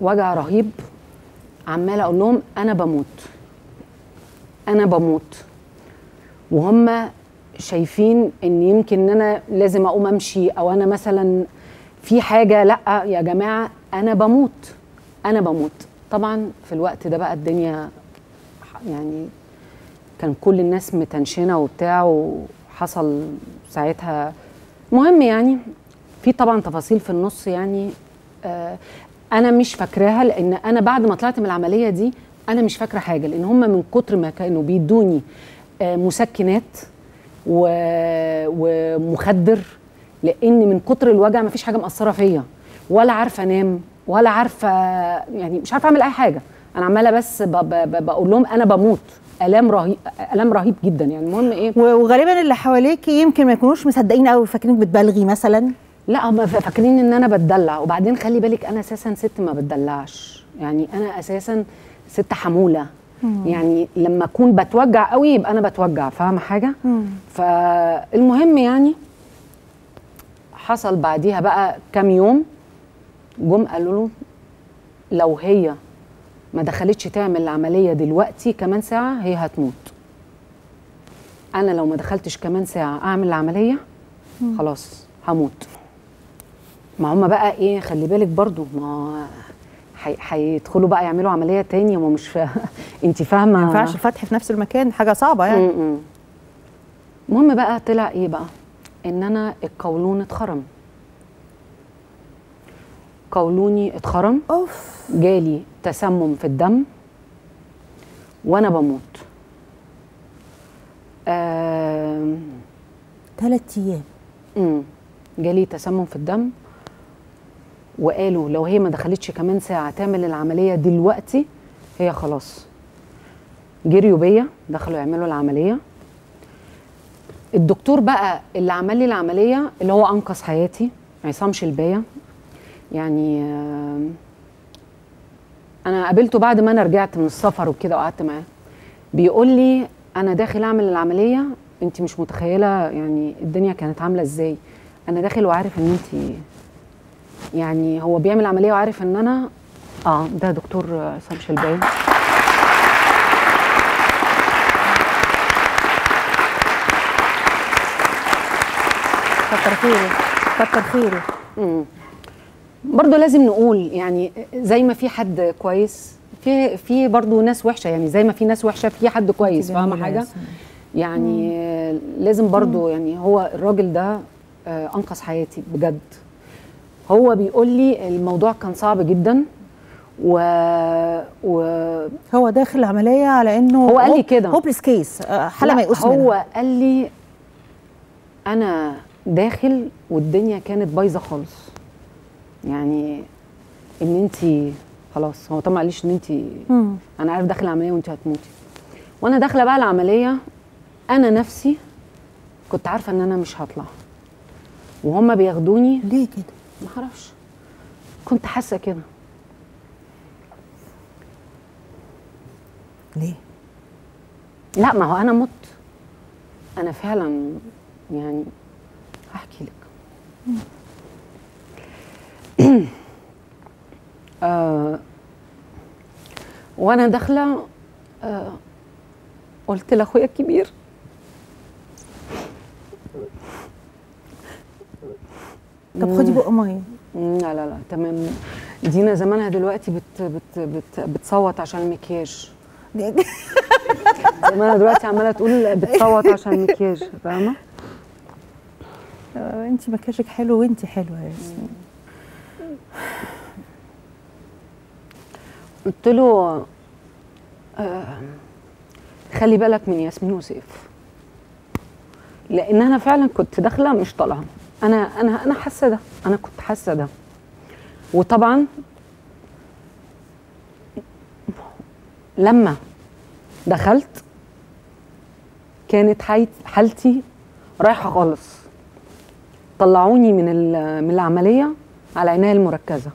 وجع رهيب عماله اقول لهم انا بموت انا بموت وهم شايفين ان يمكن ان انا لازم اقوم امشي او انا مثلا في حاجه لا يا جماعه انا بموت انا بموت طبعا في الوقت ده بقى الدنيا يعني كان كل الناس متنشنه وبتاع وحصل ساعتها مهم يعني في طبعا تفاصيل في النص يعني آه انا مش فاكراها لان انا بعد ما طلعت من العمليه دي انا مش فاكره حاجه لان هم من كتر ما كانوا بيدوني آه مسكنات و- ومخدر لان من كتر الوجع ما فيش حاجه مأثره فيا ولا عارفه انام ولا عارفه يعني مش عارفه اعمل اي حاجه انا عماله بس ب- ب- ب- بقول لهم انا بموت الام رهيب الام رهيب جدا يعني المهم ايه و- وغالبا اللي حواليك يمكن ما يكونوش مصدقين قوي فاكرينك بتبالغي مثلا لا هم فا- فاكرين ان انا بتدلع وبعدين خلي بالك انا اساسا ست ما بتدلعش يعني انا اساسا ست حموله يعني لما اكون بتوجع قوي يبقى انا بتوجع فاهمه حاجه فالمهم يعني حصل بعديها بقى كام يوم جم قالوا له لو هي ما دخلتش تعمل العمليه دلوقتي كمان ساعه هي هتموت انا لو ما دخلتش كمان ساعه اعمل العمليه خلاص هموت ما هم بقى ايه خلي بالك برضو ما هي- هيدخلوا بقى يعملوا عمليه تانية ما مش فا... انت فاهمه ما ينفعش الفتح في نفس المكان حاجه صعبه يعني م-م. المهم بقى طلع ايه بقى ان انا القولون اتخرم قولوني اتخرم اوف جالي تسمم في الدم وانا بموت آم، ثلاث ايام امم جالي تسمم في الدم وقالوا لو هي ما دخلتش كمان ساعة تعمل العملية دلوقتي هي خلاص جريوا بيا دخلوا يعملوا العملية الدكتور بقى اللي عمل لي العملية اللي هو أنقذ حياتي عصام شلباية يعني آم، أنا قابلته بعد ما أنا رجعت من السفر وكده وقعدت معاه بيقول لي أنا داخل أعمل العملية أنت مش متخيلة يعني الدنيا كانت عاملة إزاي أنا داخل وعارف إن أنت يعني هو بيعمل عملية وعارف إن أنا آه ده دكتور عصام شلباية كتر خيره كتر خيره مم. برضه لازم نقول يعني زي ما في حد كويس في في برضه ناس وحشه يعني زي ما في ناس وحشه في حد كويس جميلة فاهمه يا حاجه ياسمين. يعني آه، لازم برضه يعني هو الراجل ده آه، انقذ حياتي بجد هو بيقول لي الموضوع كان صعب جدا و, و... هو داخل العمليه على انه هو قال لي كده. هوبليس كيس حاله لا، ما يقوس هو منها. قال لي انا داخل والدنيا كانت بايظه خالص يعني ان انت خلاص هو طبعا قاليش ان انت مم. انا عارف داخل العمليه وانت هتموتي وانا داخله بقى العمليه انا نفسي كنت عارفه ان انا مش هطلع وهم بياخدوني ليه كده ما اعرفش كنت حاسه كده ليه لا ما هو انا مت انا فعلا يعني هحكي لك آه وانا داخله آه قلت لاخويا الكبير طب خدي بق ميه مم، لا لا لا تمام دينا زمانها دلوقتي بت بت بت بتصوت عشان المكياج زمانها دلوقتي عماله تقول بتصوت عشان المكياج فاهمه انت مكياجك حلو وانت حلوه يا ياسمين قلت له آه خلي بالك من ياسمين وسيف لان انا فعلا كنت داخله مش طالعه انا انا انا حاسه ده انا كنت حاسه ده وطبعا لما دخلت كانت حي- حالتي رايحه خالص طلعوني من ال- من العمليه على العنايه المركزه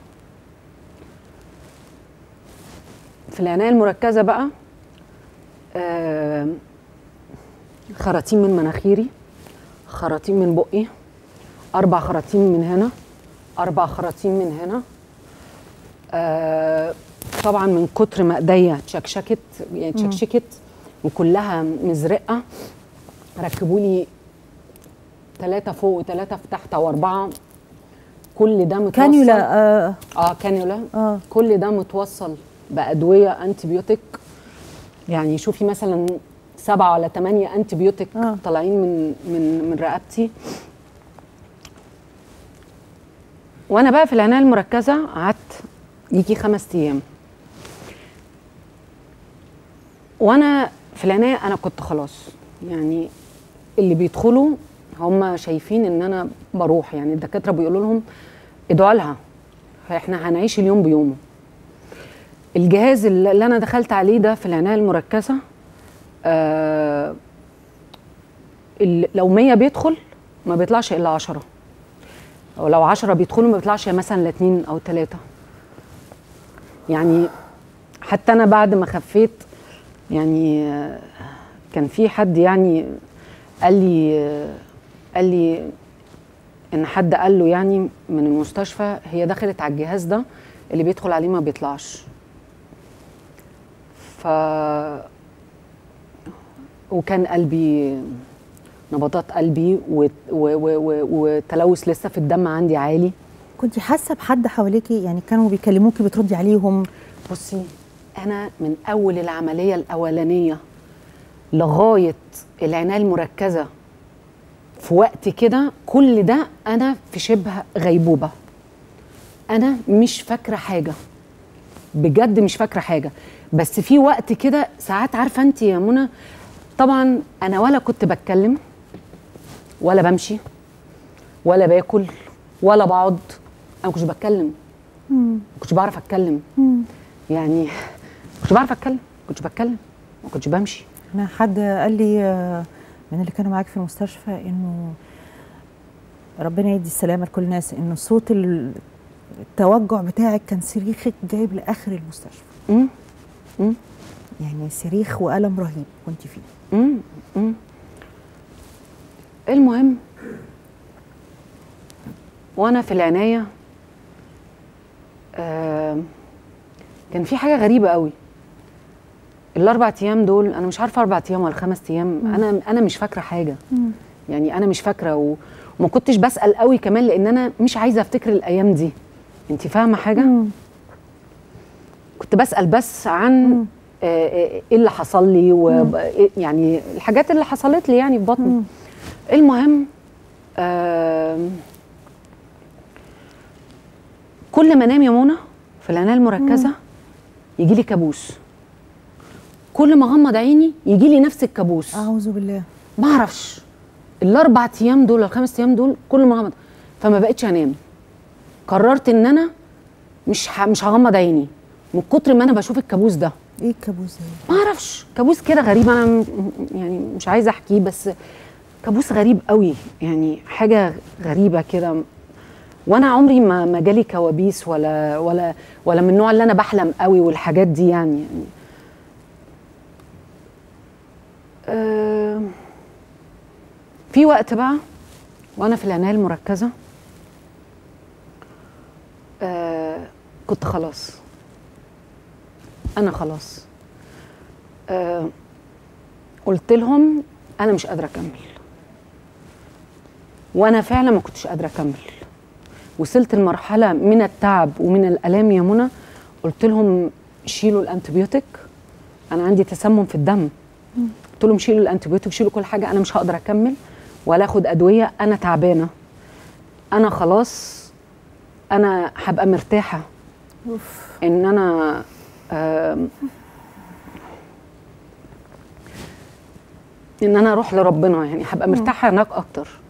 في العنايه المركزه بقى آه، خراطيم من مناخيري خراطيم من بقي اربع خراطيم من هنا اربع خراطيم من هنا آه طبعا من كتر ما ايديا اتشكشكت يعني اتشكشكت وكلها مزرقه ركبوا لي ثلاثه فوق وثلاثه في تحت او اربعه كل ده متوصل كانيولا آه اه كانيولا آه. كل ده متوصل بادويه انتي بيوتيك يعني شوفي مثلا سبعه ولا ثمانيه انتي بيوتيك آه. طالعين من من من رقبتي وانا بقى في العنايه المركزه قعدت يجي خمس ايام وانا في العنايه انا كنت خلاص يعني اللي بيدخلوا هم شايفين ان انا بروح يعني الدكاتره بيقولوا لهم ادعوا لها احنا هنعيش اليوم بيومه الجهاز اللي اللي انا دخلت عليه ده في العنايه المركزه آه ال- لو 100 بيدخل ما بيطلعش الا 10 ولو 10 بيدخلوا ما بيطلعش مثلا لا اتنين او ثلاثه يعني حتى انا بعد ما خفيت يعني آه، كان في حد يعني قال لي آه، قال لي ان حد قال له يعني من المستشفى هي دخلت على الجهاز ده اللي بيدخل عليه ما بيطلعش ف وكان قلبي نبضات قلبي و- و- و- و- وتلوث لسه في الدم عندي عالي كنت حاسه بحد حواليكي يعني كانوا بيكلموكي بتردي عليهم بصي انا من اول العمليه الاولانيه لغايه العنايه المركزه في وقت كده كل ده انا في شبه غيبوبه انا مش فاكره حاجه بجد مش فاكره حاجه بس في وقت كده ساعات عارفه انت يا منى طبعا انا ولا كنت بتكلم ولا بمشي ولا باكل ولا بقعد انا ما كنتش بتكلم ما كنتش بعرف اتكلم يعني ما كنتش بعرف اتكلم ما كنتش بتكلم ما كنتش بمشي انا حد قال لي آه، من اللي كانوا معاك في المستشفى انه ربنا يدي السلامه لكل الناس انه صوت ال- التوجع بتاعك كان صريخك جايب لاخر المستشفى امم امم يعني صريخ والم رهيب كنت فيه امم امم المهم وانا في العنايه آه كان في حاجه غريبه قوي الاربع ايام دول انا مش عارفه اربع ايام ولا خمس ايام انا انا مش فاكره حاجه يعني انا مش فاكره و... وما كنتش بسال قوي كمان لان انا مش عايزه افتكر الايام دي انت فاهمه حاجه كنت بسال بس عن آه، آه، ايه اللي حصل لي و يعني الحاجات اللي حصلت لي يعني في بطني المهم آم، كل ما انام يا منى في العنايه المركزه يجي لي كابوس كل ما اغمض عيني يجي لي نفس الكابوس اعوذ بالله ما اعرفش الاربع ايام دول الخمس ايام دول كل ما اغمض فما بقتش انام قررت ان انا مش ه... مش هغمض عيني من كتر ما انا بشوف الكابوس ده ايه الكابوس ده ما اعرفش كابوس كده غريب انا م- يعني مش عايزه احكيه بس كابوس غريب قوي يعني حاجه غريبه كده وانا عمري ما ما جالي كوابيس ولا ولا ولا من النوع اللي انا بحلم قوي والحاجات دي يعني يعني آه، في وقت بقى وانا في العنايه المركزه آه، كنت خلاص انا خلاص آه، قلت لهم انا مش قادره اكمل وانا فعلا ما كنتش قادره اكمل وصلت لمرحله من التعب ومن الالام يا منى قلت لهم شيلوا الانتبيوتيك انا عندي تسمم في الدم قلت لهم شيلوا الانتبيوتيك شيلوا كل حاجه انا مش هقدر اكمل ولا اخد ادويه انا تعبانه انا خلاص انا هبقى مرتاحه ان انا آم، ان انا اروح لربنا يعني هبقى مرتاحه هناك اكتر